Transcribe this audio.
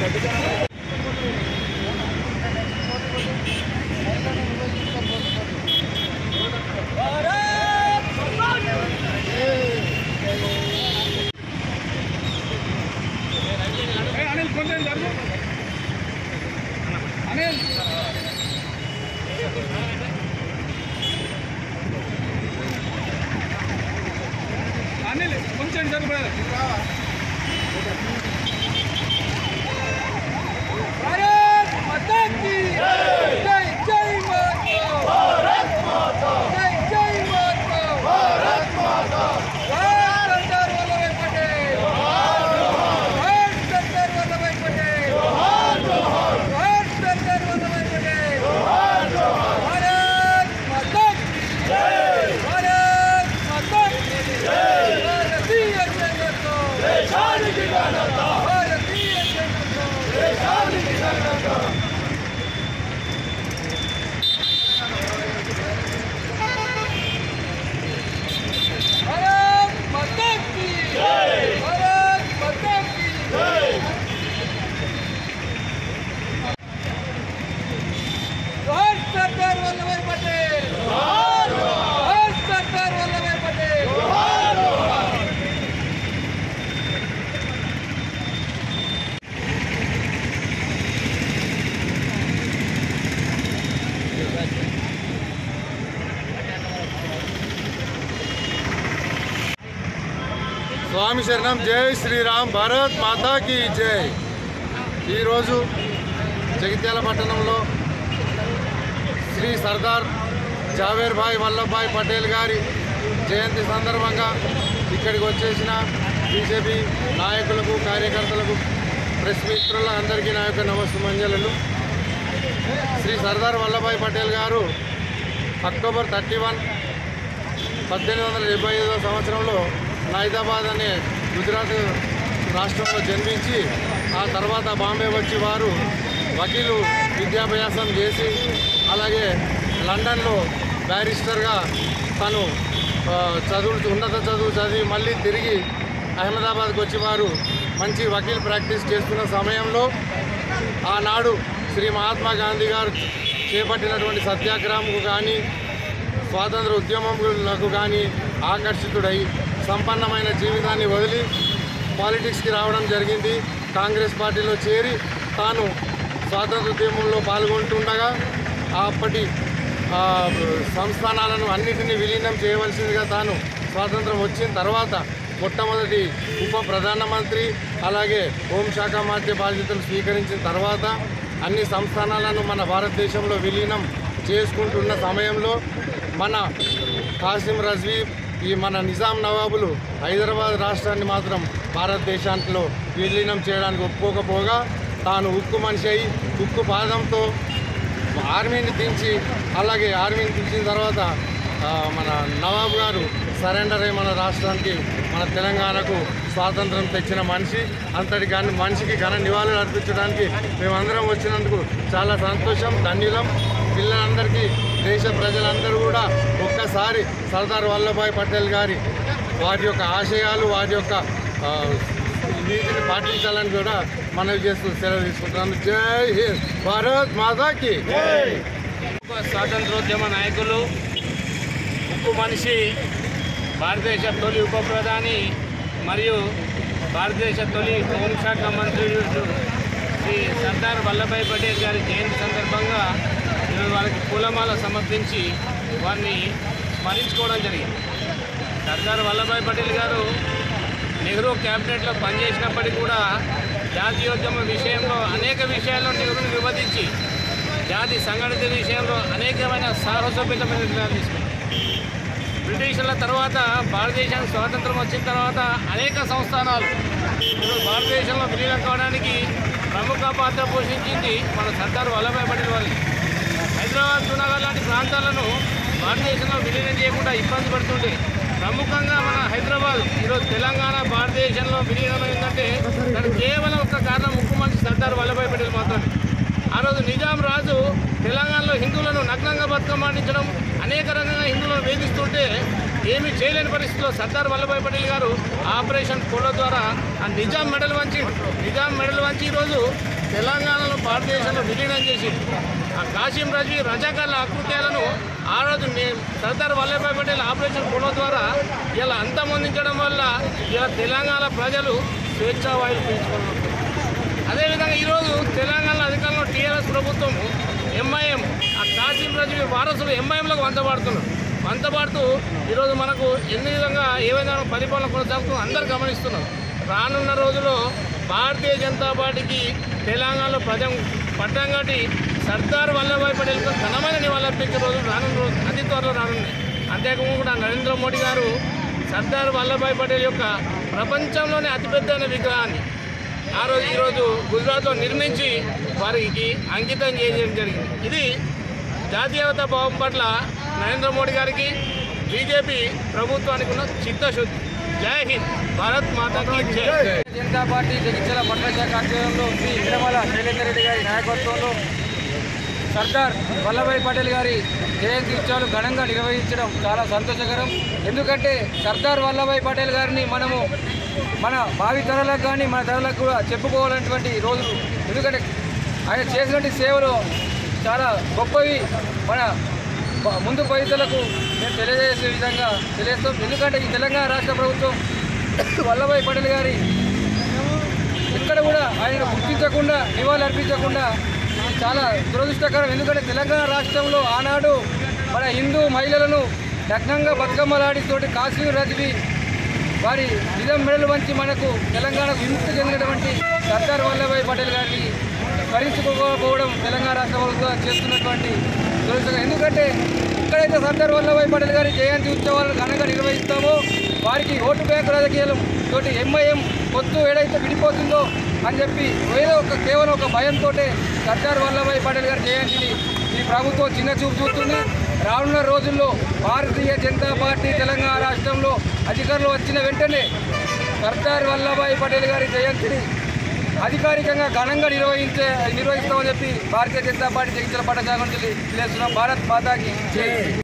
అనిల్ కొంచెం జరుగు అనిల్ అనిల్ కొంచెం జరుగు బ్రదర్ భారత్ మాతా కీ జై జై మాతా భారత్ మాతా జై జై మాతా భారత్ మాతా జై సర్దార్ వల్లభాయ్ పటేల్ జై సర్దార్ వల్లభాయ్ పటేల్ జై సర్దార్ వల్లభాయ్ పటేల్ భారత్ మాతా కీ జై భారత్ మాతా కీ జై భారతీయ జనతా దేశానికి ఘనత భారతీయ జనతా దేశానికి ఘనత भारत माता की जय भारत माता की जय जोहार सरदार वल्लभ भाई पटेल जोहार जोहार सरदार वल्लभ भाई पटेल जोहार స్వామి శరణం జై శ్రీరామ్ భారత్ మాతా కీ జై ఈరోజు జగిత్యాల పట్టణంలో శ్రీ సర్దార్ జావేర్ భాయ్ వల్లభాయ్ పటేల్ గారి జయంతి సందర్భంగా ఇక్కడికి వచ్చేసిన బీజేపీ నాయకులకు కార్యకర్తలకు ప్రెస్ మిత్రుల అందరికీ నా యొక్క నమస్సుమంజలు శ్రీ సర్దార్ వల్లభాయ్ పటేల్ గారు అక్టోబర్ థర్టీ వన్ పద్దెనిమిది వందల డెబ్బై ఐదో సంవత్సరంలో నైదాబాద్ అనే గుజరాత్ రాష్ట్రంలో జన్మించి ఆ తర్వాత బాంబే వచ్చి వారు వకీలు విద్యాభ్యాసం చేసి అలాగే లండన్లో బ్యారిస్టర్గా తను ఆ, చదువు ఉన్నత చదువు చదివి మళ్ళీ తిరిగి అహ్మదాబాద్కి వచ్చి వారు మంచి వకీల్ ప్రాక్టీస్ చేస్తున్న సమయంలో ఆనాడు శ్రీ మహాత్మా గాంధీ గారు చేపట్టినటువంటి సత్యాగ్రహంకు కానీ స్వాతంత్ర ఉద్యమములకు కానీ ఆకర్షితుడై సంపన్నమైన జీవితాన్ని వదిలి పాలిటిక్స్కి రావడం జరిగింది కాంగ్రెస్ పార్టీలో చేరి తాను స్వాతంత్ర ఉద్యమంలో పాల్గొంటుండగా అప్పటి ఆ, సంస్థానాలను అన్నిటినీ విలీనం చేయవలసిందిగా తాను స్వాతంత్రం వచ్చిన తర్వాత మొట్టమొదటి ఉప ప్రధానమంత్రి అలాగే హోంశాఖ మధ్య బాధ్యతలు స్వీకరించిన తర్వాత అన్ని సంస్థానాలను మన భారతదేశంలో విలీనం చేసుకుంటున్న సమయంలో మన కాసిం రజ్వీ ఈ మన నిజాం నవాబులు హైదరాబాద్ రాష్ట్రాన్ని మాత్రం భారతదేశాంట్లో విలీనం చేయడానికి ఒప్పుకోకపోగా తాను ఉక్కు మనిషి అయి ఉక్కు పాదంతో ఆర్మీని దించి అలాగే ఆర్మీని దించిన తర్వాత ఆ, మన నవాబు గారు సరెండర్ అయ్యి మన రాష్ట్రానికి మన తెలంగాణకు స్వాతంత్రం తెచ్చిన మనిషి అంతటి కానీ మనిషికి ఘన నివాళులు అర్పించడానికి మేమందరం వచ్చినందుకు చాలా సంతోషం ధన్యులం పిల్లలందరికీ దేశ ప్రజలందరూ కూడా ఒక్కసారి సర్దార్ వల్లభాయ్ పటేల్ గారి వారి యొక్క ఆశయాలు వారి యొక్క ఆ, వీటిని పాటించాలని కూడా మనవి చేస్తూ సెలవు తీసుకుంటున్నాను జై హింద్ భారత్ మాతాకి స్వాతంత్రోద్యమ నాయకులు ఉక్కు మనిషి భారతదేశ తొలి ఉప ప్రధాని మరియు భారతదేశ తొలి హోంశాఖ మంత్రులు శ్రీ సర్దార్ వల్లభాయ్ పటేల్ గారి జయంతి సందర్భంగా ఈరోజు వారికి పూలమాల సమర్పించి వారిని స్మరించుకోవడం జరిగింది సర్దార్ వల్లభాయ్ పటేల్ గారు నెహ్రూ క్యాబినెట్లో పనిచేసినప్పటికీ కూడా జాతీయోద్యమ విషయంలో అనేక విషయాల్లో నెహ్రూని విభజించి జాతి సంఘటిత విషయంలో అనేకమైన సాహసోపేతమైన నిర్ణయాలు తీసుకున్నారు బ్రిటిషర్ల తర్వాత భారతదేశానికి స్వాతంత్రం వచ్చిన తర్వాత అనేక సంస్థానాలు ఈరోజు భారతదేశంలో విలీనం కావడానికి ప్రముఖ పాత్ర పోషించింది మన సర్దార్ వల్లభాయ్ పటేల్ వారికి హైదరాబాద్ జూనాగఢ్ లాంటి ప్రాంతాలను భారతదేశంలో విలీనం చేయకుండా ఇబ్బంది పడుతుంటే ప్రముఖంగా మన హైదరాబాద్ ఈరోజు తెలంగాణ భారతదేశంలో విలీనమైందంటే దానికి కేవలం ఒక కారణం ముక్కు మంచి సర్దార్ వల్లభాయ్ పటేల్ మాత్రమే ఆ రోజు నిజాం రాజు తెలంగాణలో హిందువులను నగ్నంగా బతుకమ్మాడించడం అనేక రకంగా హిందువులను వేధిస్తుంటే ఏమీ చేయలేని పరిస్థితిలో సర్దార్ వల్లభాయ్ పటేల్ గారు ఆపరేషన్ పోలో ద్వారా ఆ నిజాం మెడల్ వంచి నిజాం మెడల్ వంచి ఈరోజు తెలంగాణలో భారతదేశంలో విలీనం చేసి ఆ కాశీం రజీ రజాకాల అకృత్యాలను ఆ రోజు నే- సర్దార్ వల్లభాయ్ పటేల్ ఆపరేషన్ పోలో ద్వారా ఇలా అంతమొందించడం వల్ల ఇలా తెలంగాణ ప్రజలు స్వేచ్ఛావాయులు పీల్చుకున్నారు అదేవిధంగా ఈరోజు తెలంగాణ అధికారంలో టీఆర్ఎస్ ప్రభుత్వం ఎంఐఎం ఆ కాశీం రజీ వారసులు ఎంఐఎంలకు వంతబాడుతున్నారు వంతబాడుతూ ఈరోజు మనకు ఎన్ని విధంగా ఏ విధంగా పరిపాలన కొనసాగుతుందో అందరూ గమనిస్తున్నారు రానున్న రోజుల్లో భారతీయ జనతా పార్టీకి తెలంగాణలో ప్రజం పట్టం కట్టి సర్దార్ వల్లభాయ్ పటేల్కు ఘనమైన నివాళులర్పించే రోజులు రానున్న రోజు అతి త్వరలో రానున్నాయి అంతేకాకుండా నరేంద్ర మోడీ గారు సర్దార్ వల్లభాయ్ పటేల్ యొక్క ప్రపంచంలోనే అతిపెద్దైన విగ్రహాన్ని ఆ రోజు ఈరోజు గుజరాత్లో నిర్మించి వారికి అంకితం చేయడం జరిగింది ఇది జాతీయత భావం పట్ల నరేంద్ర మోడీ గారికి బీజేపీ ప్రభుత్వానికి ఉన్న చిత్తశుద్ధి జై హింద్ భారత్ మాతాకి జై జనతా పార్టీ జగిత్యాల పట్టణ శాఖ ఆధ్వర్యంలో శ్రీ ఇంద్రమల శైలేందర్ రెడ్డి గారి నాయకత్వంలో సర్దార్ వల్లభాయ్ పటేల్ గారి జయంతి ఉత్సవాలు ఘనంగా నిర్వహించడం చాలా సంతోషకరం ఎందుకంటే సర్దార్ వల్లభాయ్ పటేల్ గారిని మనము మన భావి తరాలకు కానీ మన తరాలకు కూడా చెప్పుకోవాలన్నటువంటి రోజులు ఎందుకంటే ఆయన చేసినటువంటి సేవలు చాలా గొప్పవి మన బ- ముందు భవితలకు మేము తెలియజేసే విధంగా తెలియస్తాం ఎందుకంటే ఈ తెలంగాణ రాష్ట్ర ప్రభుత్వం వల్లభాయ్ పటేల్ గారి ఎక్కడ కూడా ఆయన గుర్తించకుండా నివాళులు అర్పించకుండా ఇది చాలా దురదృష్టకరం ఎందుకంటే తెలంగాణ రాష్ట్రంలో ఆనాడు మన హిందూ మహిళలను నగ్నంగా బతుకమ్మలాడితోటి కాశ్మీర్ రజవి వారి నిజం మెడలు వంచి మనకు తెలంగాణకు విముక్తి చెందినటువంటి సర్దార్ వల్లభాయ్ పటేల్ గారిని స్మరించుకోకపోవడం తెలంగాణ రాష్ట్ర ప్రభుత్వం చేస్తున్నటువంటి దురదృష్టకరం ఎందుకంటే ఎక్కడైతే సర్దార్ వల్లభాయ్ పటేల్ గారి జయంతి ఉత్సవాలను ఘనంగా నిర్వహిస్తామో వారికి ఓటు బ్యాంకు రాజకీయాలు తోటి ఎంఐఎం పొత్తు ఏడైతే విడిపోతుందో అని చెప్పి ఏదో ఒక కేవలం ఒక భయంతో సర్దార్ వల్లభాయ్ పటేల్ గారి జయంతిని ఈ ప్రభుత్వం చిన్న చూపు చూస్తుంది రానున్న రోజుల్లో భారతీయ జనతా పార్టీ తెలంగాణ రాష్ట్రంలో అధికారంలో వచ్చిన వెంటనే సర్దార్ వల్లభాయ్ పటేల్ గారి జయంతిని అధికారికంగా ఘనంగా నిర్వహించే నిర్వహిస్తామని చెప్పి భారతీయ జనతా పార్టీ జగిత్యాల పట్టణ శాఖ నుంచి తెలియజేస్తున్నాం భారత్ మాతాకి జై